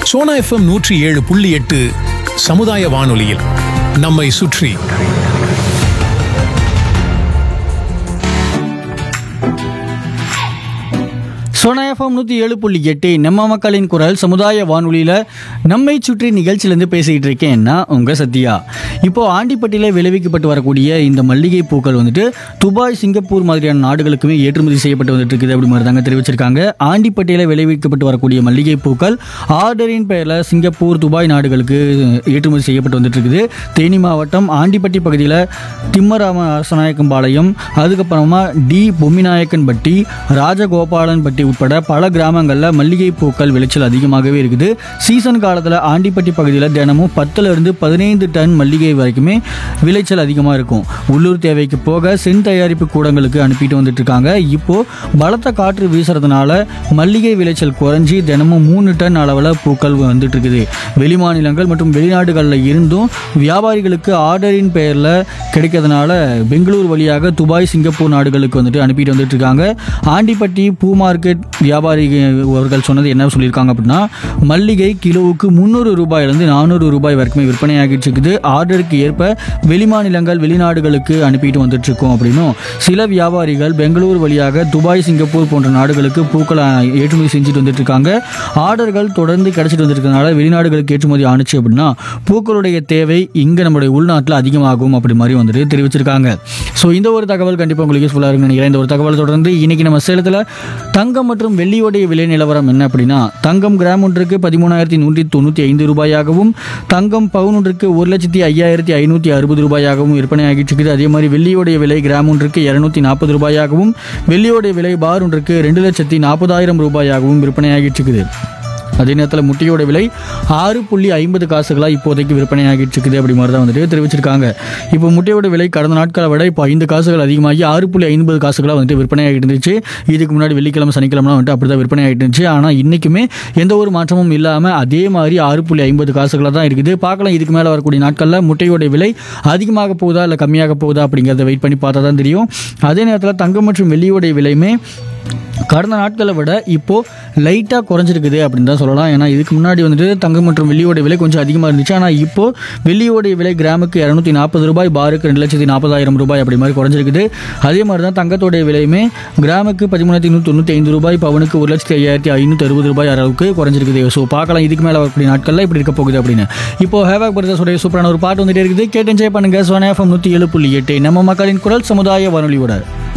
Sona FM நூற்றி ஏழு புள்ளி எட்டு சமுதாய வானொலியில் நம்மை சுற்றி சோனா எஃப்எம் நூற்றி ஏழு புள்ளி எட்டு நம்ம மக்களின் குரல் சமுதாய வானொலியில் நம்மை சுற்றி நிகழ்ச்சியிலேருந்து பேசிக்கிட்டு இருக்கேன் நான் உங்கள் சத்யா இப்போது ஆண்டிப்பட்டியில் விளைவிக்கப்பட்டு வரக்கூடிய இந்த மல்லிகை பூக்கள் வந்துட்டு துபாய் சிங்கப்பூர் மாதிரியான நாடுகளுக்குமே ஏற்றுமதி செய்யப்பட்டு வந்துட்டு இருக்குது அப்படி மாதிரி தாங்க தெரிவிச்சிருக்காங்க ஆண்டிப்பட்டியில் விளைவிக்கப்பட்டு வரக்கூடிய மல்லிகை பூக்கள் ஆர்டரின் பெயரில் சிங்கப்பூர் துபாய் நாடுகளுக்கு ஏற்றுமதி செய்யப்பட்டு வந்துட்டு இருக்குது தேனி மாவட்டம் ஆண்டிப்பட்டி பகுதியில் திம்மராம அரசநாயக்கம்பாளையம் அதுக்கப்புறமா டி பொம்மிநாயக்கன் பட்டி ராஜகோபாலன் பட்டி உட்பட பல கிராமங்களில் மல்லிகை பூக்கள் விளைச்சல் அதிகமாகவே இருக்குது சீசன் காலத்தில் ஆண்டிப்பட்டி பகுதியில் தினமும் பத்துல இருந்து பதினைந்து டன் மல்லிகை வரைக்குமே விளைச்சல் அதிகமாக இருக்கும் உள்ளூர் தேவைக்கு போக சென் தயாரிப்பு கூடங்களுக்கு அனுப்பிட்டு வந்துட்டு இருக்காங்க இப்போ பலத்த காற்று வீசுறதுனால மல்லிகை விளைச்சல் குறைஞ்சி தினமும் மூணு டன் அளவில் பூக்கள் வந்துட்டு இருக்குது வெளிமாநிலங்கள் மற்றும் வெளிநாடுகளில் இருந்தும் வியாபாரிகளுக்கு ஆர்டரின் பெயரில் கிடைக்கிறதுனால பெங்களூர் வழியாக துபாய் சிங்கப்பூர் நாடுகளுக்கு வந்துட்டு அனுப்பிட்டு வந்துட்டு இருக்காங்க ஆண்டிப்பட்டி பூ மார்க்கெட் வியாபாரி அவர்கள் சொன்னது என்ன சொல்லியிருக்காங்க அப்படின்னா மல்லிகை கிலோவுக்கு முந்நூறு ரூபாயிலிருந்து நானூறு ரூபாய் வரைக்குமே விற்பனையாகிட்டு இருக்குது ஆர்டருக்கு ஏற்ப வெளிமாநிலங்கள் வெளிநாடுகளுக்கு அனுப்பிட்டு வந்துட்டு இருக்கோம் அப்படின்னும் சில வியாபாரிகள் பெங்களூர் வழியாக துபாய் சிங்கப்பூர் போன்ற நாடுகளுக்கு பூக்களை ஏற்றுமதி செஞ்சுட்டு வந்துட்டு இருக்காங்க ஆர்டர்கள் தொடர்ந்து கிடைச்சிட்டு வந்துருக்கனால வெளிநாடுகளுக்கு ஏற்றுமதி ஆணுச்சு அப்படின்னா பூக்களுடைய தேவை இங்கே நம்மளுடைய உள்நாட்டில் அதிகமாகும் அப்படி மாதிரி வந்துட்டு தெரிவிச்சிருக்காங்க ஸோ இந்த ஒரு தகவல் கண்டிப்பாக உங்களுக்கு யூஸ்ஃபுல்லாக இருக்குன்னு நினைக்கிறேன் இந்த ஒரு தகவல் தொடர்ந்து இன்னைக்கு நம்ம சேலத்தில் தங்கம் மற்றும் வெள்ளியோடைய விலை நிலவரம் என்ன அப்படின்னா தங்கம் கிராம் ஒன்றுக்கு பதிமூணாயிரத்தி நூற்றி தொண்ணூற்றி ஐந்து ரூபாயாகவும் தங்கம் பவுன் ஒன்றுக்கு ஒரு லட்சத்தி ஐயாயிரத்தி ஐநூற்றி அறுபது ரூபாயாகவும் விற்பனையாகிட்டு இருக்குது அதே மாதிரி வெள்ளியோடைய விலை கிராம் ஒன்றுக்கு இரநூத்தி நாற்பது ரூபாயாகவும் வெள்ளியோடைய விலை பார் ஒன்றுக்கு ரெண்டு லட்சத்தி நாற்பதாயிரம் ரூபாயாகவும் விற்பனையாகிட்டு இருக்குது அதே நேரத்தில் முட்டையோட விலை ஆறு புள்ளி ஐம்பது காசுகளாக இப்போதைக்கு விற்பனையாகிட்டு இருக்குது அப்படி மாதிரி தான் வந்துட்டு தெரிவிச்சிருக்காங்க இப்போ முட்டையோட விலை கடந்த நாட்களை விட இப்போ ஐந்து காசுகள் அதிகமாகி ஆறு புள்ளி ஐம்பது காசுகளாக வந்துட்டு விற்பனையாகிட்டு இருந்துச்சு இதுக்கு முன்னாடி வெள்ளிக்கிழமை சனிக்கிழமை வந்துட்டு அப்படி தான் விற்பனையாகிட்டு இருந்துச்சு ஆனால் இன்றைக்குமே எந்த ஒரு மாற்றமும் இல்லாமல் அதே மாதிரி ஆறு புள்ளி ஐம்பது காசுகளாக தான் இருக்குது பார்க்கலாம் இதுக்கு மேலே வரக்கூடிய நாட்களில் முட்டையோட விலை அதிகமாக போகுதா இல்லை கம்மியாக போகுதா அப்படிங்கிறத வெயிட் பண்ணி பார்த்தா தான் தெரியும் அதே நேரத்தில் தங்கம் மற்றும் வெள்ளியோடைய விலையுமே கடந்த நாட்களை விட இப்போது லைட்டாக குறைஞ்சிருக்குது அப்படின்னு தான் சொல்லலாம் ஏன்னா இதுக்கு முன்னாடி வந்துட்டு தங்கம் மற்றும் வெள்ளியோட விலை கொஞ்சம் அதிகமாக இருந்துச்சு ஆனால் இப்போது வெள்ளியோடைய விலை கிராமுக்கு இரநூத்தி நாற்பது ரூபாய் பாருக்கு ரெண்டு லட்சத்தி நாற்பதாயிரம் ரூபாய் அப்படி மாதிரி குறைஞ்சிருக்குது அதே மாதிரி தான் தங்கத்தோடைய விலையுமே கிராமுக்கு பதிமூணாயிரத்தி நூற்றி தொண்ணூற்றி ஐந்து ரூபாய் பவனுக்கு ஒரு லட்சத்தி ஐயாயிரத்தி ஐநூற்றி அறுபது ரூபாய் அளவுக்கு குறைஞ்சிருக்குது ஸோ பார்க்கலாம் இதுக்கு மேலே வரக்கூடிய நாட்களில் இப்படி இருக்க போகுது அப்படின்னு இப்போ ஹேவாக் பிரதர்ஸோடைய சூப்பரான ஒரு பாட்டு வந்துட்டே இருக்குது கேட்டு என்ஜாய் பண்ணுங்க சோனா எஃப்எம் நூற்றி ஏழு புள்ளி எட்டு நம்ம மக்களின் குரல் சமுதாய வானொலியோட